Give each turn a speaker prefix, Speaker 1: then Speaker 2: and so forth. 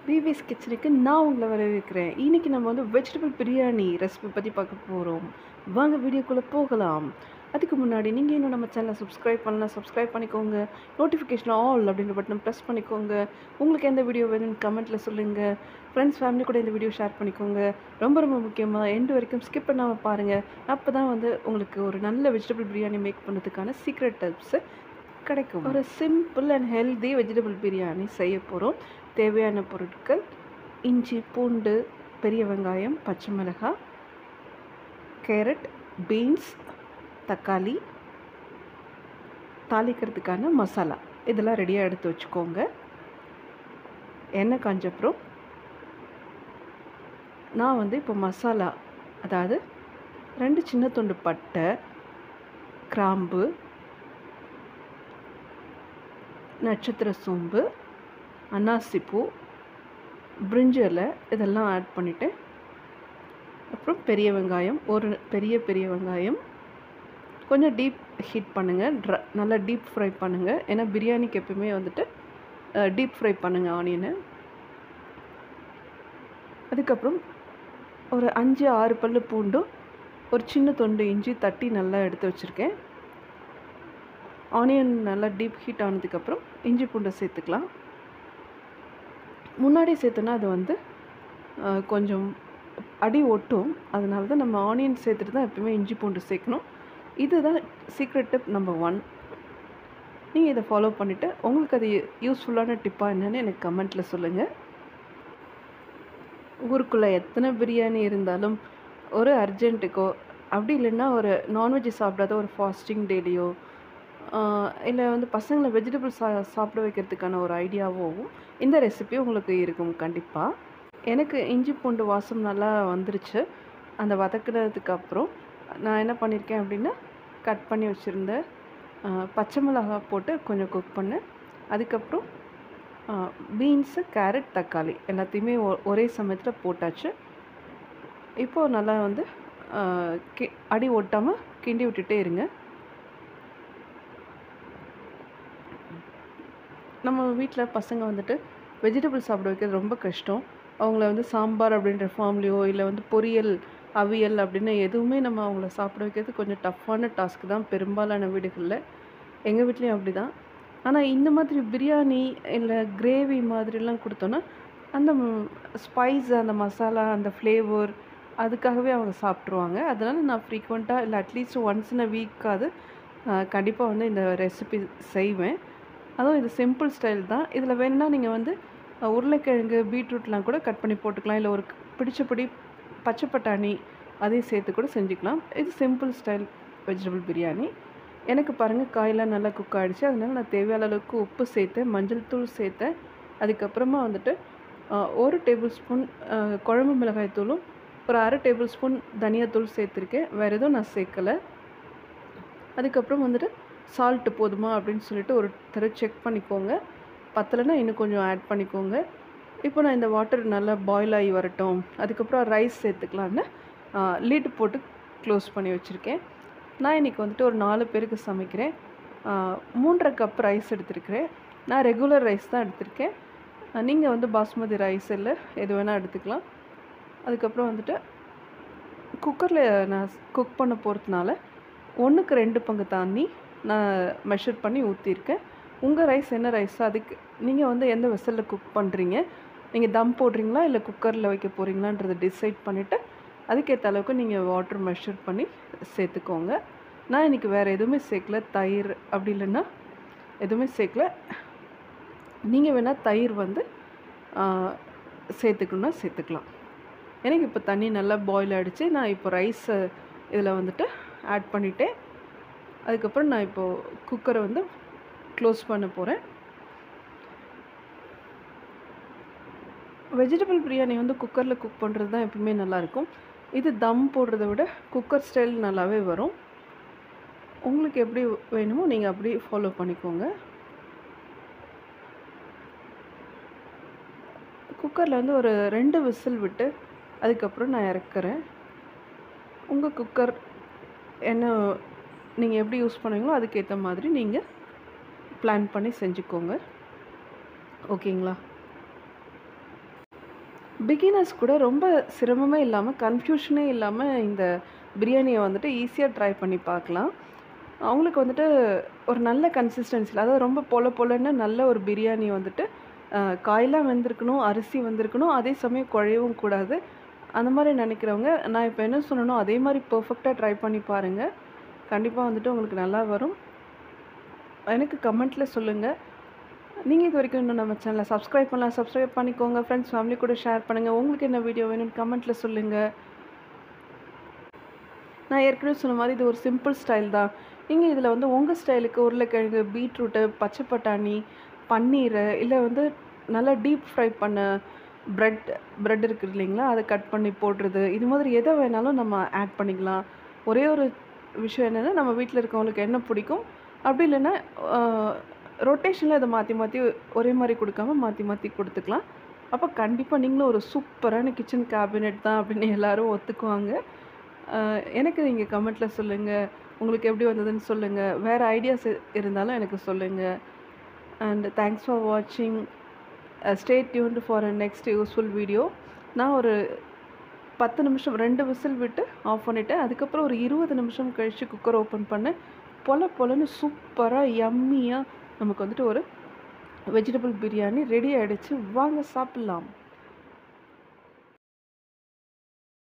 Speaker 1: PVS கிச்சனுக்கு நான் உங்களை வரவேற்கிறேன் இன்றைக்கி நம்ம வந்து வெஜிடபிள் பிரியாணி ரெசிபி பற்றி பார்க்க போகிறோம் வாங்க வீடியோக்குள்ளே போகலாம் அதுக்கு முன்னாடி நீங்கள் இன்னும் நம்ம சேனலை சப்ஸ்கிரைப் பண்ணலாம் சப்ஸ்கிரைப் பண்ணிக்கோங்க நோட்டிஃபிகேஷன் ஆல் அப்படின்ற பட்டன் ப்ரெஸ் பண்ணிக்கோங்க உங்களுக்கு எந்த வீடியோ வேணும்னு கமெண்ட்டில் சொல்லுங்கள் ஃப்ரெண்ட்ஸ் ஃபேமிலி கூட இந்த வீடியோ ஷேர் பண்ணிக்கோங்க ரொம்ப ரொம்ப முக்கியமாக எண்டு வரைக்கும் ஸ்கிப் பண்ணாமல் பாருங்கள் அப்போ தான் வந்து உங்களுக்கு ஒரு நல்ல வெஜிடபிள் பிரியாணி மேக் பண்ணுறதுக்கான சீக்ரெட் டிப்ஸு கிடைக்கும் ஒரு simple and healthy vegetable biryani செய்ய போகிறோம் தேவையான பொருட்கள் இஞ்சி பூண்டு பெரிய வெங்காயம் பச்சை மிளகாய் கேரட் பீன்ஸ் தக்காளி தாளிக்கிறதுக்கான மசாலா இதெல்லாம் ரெடியாக எடுத்து வச்சுக்கோங்க எண்ணெய் காஞ்சப்புறம் நான் வந்து இப்போ மசாலா அதாவது ரெண்டு சின்ன துண்டு பட்டை கிராம்பு நட்சத்திர சோம்பு அன்னாசிப்பூ பிரிஞ்சு இலை இதெல்லாம் ஆட் பண்ணிவிட்டு அப்புறம் பெரிய வெங்காயம் ஒரு பெரிய பெரிய வெங்காயம் கொஞ்சம் டீப் ஹீட் பண்ணுங்கள் ட்ர நல்லா டீப் ஃப்ரை பண்ணுங்கள் ஏன்னா பிரியாணிக்கு எப்பவுமே வந்துட்டு டீப் ஃப்ரை பண்ணுங்கள் ஆனியனை அதுக்கப்புறம் ஒரு அஞ்சு ஆறு பல்லு பூண்டும் ஒரு சின்ன தொண்டு இஞ்சி தட்டி நல்லா எடுத்து வச்சுருக்கேன் ஆனியன் நல்லா டீப் ஹீட் ஆனதுக்கப்புறம் இஞ்சி பூண்டை சேர்த்துக்கலாம் முன்னாடி சேர்த்தோன்னா அது வந்து கொஞ்சம் அடி ஒட்டும் அதனால தான் நம்ம ஆனியன் சேர்த்துட்டு தான் எப்பவுமே இஞ்சி பூண்டு சேர்க்கணும் இதுதான் சீக்ரெட் டிப் நம்பர் ஒன் நீங்கள் இதை ஃபாலோ பண்ணிவிட்டு உங்களுக்கு அது யூஸ்ஃபுல்லான டிப்பாக என்னென்னு எனக்கு கமெண்ட்டில் சொல்லுங்கள் ஊருக்குள்ளே எத்தனை பிரியாணி இருந்தாலும் ஒரு அர்ஜென்ட்டுக்கோ அப்படி இல்லைன்னா ஒரு நான்வெஜ் சாப்பிடாத ஒரு ஃபாஸ்டிங் டேலியோ இல்லை வந்து பசங்களை வெஜிடபிள் சா சாப்பிட வைக்கிறதுக்கான ஒரு ஐடியாவும் இந்த ரெசிபி உங்களுக்கு இருக்கும் கண்டிப்பாக எனக்கு இஞ்சி பூண்டு வாசம் நல்லா வந்துருச்சு அந்த வதக்குனதுக்கு அப்புறம் நான் என்ன பண்ணியிருக்கேன் அப்படின்னா கட் பண்ணி வச்சுருந்த பச்சை மிளகாய் போட்டு கொஞ்சம் குக் பண்ணேன் அதுக்கப்புறம் பீன்ஸு கேரட் தக்காளி எல்லாத்தையுமே ஒரே சமயத்தில் போட்டாச்சு இப்போது நல்லா வந்து கி அடி ஒட்டாமல் கிண்டி விட்டுட்டே இருங்க நம்ம வீட்டில் பசங்க வந்துட்டு வெஜிடபிள் சாப்பிட வைக்கிறது ரொம்ப கஷ்டம் அவங்கள வந்து சாம்பார் அப்படின்ற ஃபார்ம்லேயோ இல்லை வந்து பொரியல் அவியல் அப்படின்னு எதுவுமே நம்ம அவங்கள சாப்பிட வைக்கிறது கொஞ்சம் டஃப்பான டாஸ்க் தான் பெரும்பாலான வீடுகளில் எங்கள் வீட்லேயும் அப்படி தான் ஆனால் இந்த மாதிரி பிரியாணி இல்லை கிரேவி மாதிரிலாம் கொடுத்தோன்னா அந்த ஸ்பைஸ் அந்த மசாலா அந்த ஃப்ளேவர் அதுக்காகவே அவங்க சாப்பிட்ருவாங்க அதனால் நான் ஃப்ரீக்வெண்ட்டாக இல்லை அட்லீஸ்ட் ஒன்ஸ் இன் அ வீக்காவது கண்டிப்பாக வந்து இந்த ரெசிபி செய்வேன் அதுவும் இது சிம்பிள் ஸ்டைல் தான் இதில் வேணுன்னா நீங்கள் வந்து உருளைக்கிழங்கு பீட்ரூட்லாம் கூட கட் பண்ணி போட்டுக்கலாம் இல்லை ஒரு பிடிச்சபடி பச்சை பட்டாணி அதையும் சேர்த்து கூட செஞ்சுக்கலாம் இது சிம்பிள் ஸ்டைல் வெஜிடபிள் பிரியாணி எனக்கு பாருங்கள் காயெல்லாம் நல்லா குக் ஆகிடுச்சு அதனால் நான் தேவையான அளவுக்கு உப்பு சேர்த்தேன் மஞ்சள் தூள் சேர்த்தேன் அதுக்கப்புறமா வந்துட்டு ஒரு டேபிள் ஸ்பூன் குழம்பு மிளகாய் தூளும் ஒரு அரை டேபிள் ஸ்பூன் தனியாத்தூள் சேர்த்துருக்கேன் வேறு எதுவும் நான் சேர்க்கலை அதுக்கப்புறம் வந்துட்டு சால்ட்டு போதுமா அப்படின்னு சொல்லிட்டு ஒரு தடவை செக் பண்ணிக்கோங்க பத்தலைன்னா இன்னும் கொஞ்சம் ஆட் பண்ணிக்கோங்க இப்போ நான் இந்த வாட்டர் நல்லா பாயில் ஆகி வரட்டும் அதுக்கப்புறம் ரைஸ் சேர்த்துக்கலான்னு லீட் போட்டு க்ளோஸ் பண்ணி வச்சுருக்கேன் நான் இன்றைக்கி வந்துட்டு ஒரு நாலு பேருக்கு சமைக்கிறேன் மூன்றரை கப் ரைஸ் எடுத்திருக்கிறேன் நான் ரெகுலர் ரைஸ் தான் எடுத்திருக்கேன் நீங்கள் வந்து பாஸ்மதி ரைஸ் இல்லை எது வேணால் எடுத்துக்கலாம் அதுக்கப்புறம் வந்துட்டு குக்கரில் நான் குக் பண்ண போகிறதுனால ஒன்றுக்கு ரெண்டு பங்கு தண்ணி நான் மெஷர் பண்ணி ஊற்றிருக்கேன் உங்கள் ரைஸ் என்ன ரைஸோ அதுக்கு நீங்கள் வந்து எந்த வெசலில் குக் பண்ணுறீங்க நீங்கள் தம் போடுறீங்களா இல்லை குக்கரில் வைக்க போகிறீங்களான்றதை டிசைட் பண்ணிவிட்டு அதுக்கேற்ற அளவுக்கு நீங்கள் வாட்டர் மெஷர் பண்ணி சேர்த்துக்கோங்க நான் இன்றைக்கி வேறு எதுவுமே சேர்க்கல தயிர் அப்படி இல்லைன்னா எதுவுமே சேர்க்கல நீங்கள் வேணால் தயிர் வந்து சேர்த்துக்கணுன்னா சேர்த்துக்கலாம் எனக்கு இப்போ தண்ணி நல்லா பாயில் ஆகிடுச்சு நான் இப்போ ரைஸை இதில் வந்துட்டு ஆட் பண்ணிவிட்டேன் அதுக்கப்புறம் நான் இப்போது குக்கரை வந்து க்ளோஸ் பண்ண போகிறேன் வெஜிடபிள் பிரியாணி வந்து குக்கரில் குக் பண்ணுறது தான் எப்பவுமே நல்லாயிருக்கும் இது தம் போடுறத விட குக்கர் ஸ்டைல் நல்லாவே வரும் உங்களுக்கு எப்படி வேணுமோ நீங்கள் அப்படி ஃபாலோ பண்ணிக்கோங்க குக்கரில் வந்து ஒரு ரெண்டு விசில் விட்டு அதுக்கப்புறம் நான் இறக்குறேன் உங்கள் குக்கர் என்ன நீங்கள் எப்படி யூஸ் பண்ணுவீங்களோ அதுக்கேற்ற மாதிரி நீங்கள் பிளான் பண்ணி செஞ்சுக்கோங்க ஓகேங்களா பிகினர்ஸ் கூட ரொம்ப சிரமமே இல்லாம, கன்ஃப்யூஷனே இல்லாம இந்த பிரியாணிய வந்துட்டு ஈஸியா ட்ரை பண்ணி பார்க்கலாம். அவங்களுக்கு வந்துட்டு ஒரு நல்ல கன்சிஸ்டன்சில அதாவது ரொம்ப பொல பொலன்னு நல்ல ஒரு பிரியாணி வந்துட்டு அ காயெல்லாம் வெந்திருக்கணும், அரிசி வெந்திருக்கணும், அதே சமயம் குழையவும் கூடாது. அந்த மாரி நெனைக்கிறவங்க, நான் இப்ப என்ன சொன்னேனோ அதே மாரி பெர்ஃபெக்ட்டா ட்ரை பண்ணி பாருங்க. கண்டிப்பா வந்துட்டு உங்களுக்கு நல்லா வரும். எனக்கு கமெண்ட்ல சொல்லுங்க. நீங்க இதுவரைக்கும் இன்னும் நம்ம சேனல சப்ஸ்கிரைப் பண்ணலாம், சப்ஸ்கிரைப் பண்ணிக்கோங்க. ஃப்ரெண்ட்ஸ், ஃபேமிலி கூட ஷேர் பண்ணுங்க. உங்களுக்கு என்ன வீடியோ வேணும்னு கமெண்ட்ல சொல்லுங்க. நான் ஏற்கனவே சொன்ன மாரி இது ஒரு சிம்பிள் ஸ்டைல் தான். நீங்க இதில வந்து உங்க ஸ்டைலுக்கு உருளைக்கிழங்கு, பீட்ரூட்டு, பச்சை பட்டாணி, பன்னீரு இல்ல வந்து நல்லா டீப் ஃப்ரை பண்ண பிரெட் பிரெட் இருக்கு இல்லைங்களா? அத கட் பண்ணி போடுறது. இது மாதிரி எத வேணாலும் நம்ம ஆட் பண்ணிக்கலாம். ஒரே ஒரு விஷயம் என்னன்னா, நம்ம வீட்ல இருக்கவங்களுக்கு என்ன பிடிக்கும்? அப்படி இல்லன்னா அ ரொட்டேஷன்ல இத மாத்தி மாத்தி ஒரே மாரி குடுக்காம மாத்தி மாத்தி குடுத்துக்கலாம். அப்ப கண்டிப்பா நீங்களும் ஒரு சூப்பரான கிச்சன் கேபினெட் தான் அப்படின்னு எல்லாரும் ஒத்துக்குவாங்க. அ எனக்கு நீங்க கமெண்ட்ல சொல்லுங்க. உங்களுக்கு எப்படி வந்ததுன்னு சொல்லுங்க. வேற ஐடியாஸ் இருந்தாலும் எனக்கு சொல்லுங்க. அண்ட் தேங்க்ஸ் ஃபார் வாட்சிங். Uh stay tuned for uh next useful video. நான் ஒரு 10 நிமிஷம் 2 விசில் விட்டு ஆஃப் பண்ணிட்டேன். அதுக்கப்புறம் ஒரு 20 நிமிஷம் கழிச்சு குக்கர் ஓப்பன் பண்ணேன். பொல பொலன்னு சூப்பரா யம்மியா நமக்கு வந்துட்டு ஒரு வெஜிடபிள் பிரியாணி ரெடி ஆயிடுச்சு. வாங்க சாப்பிடலாம்.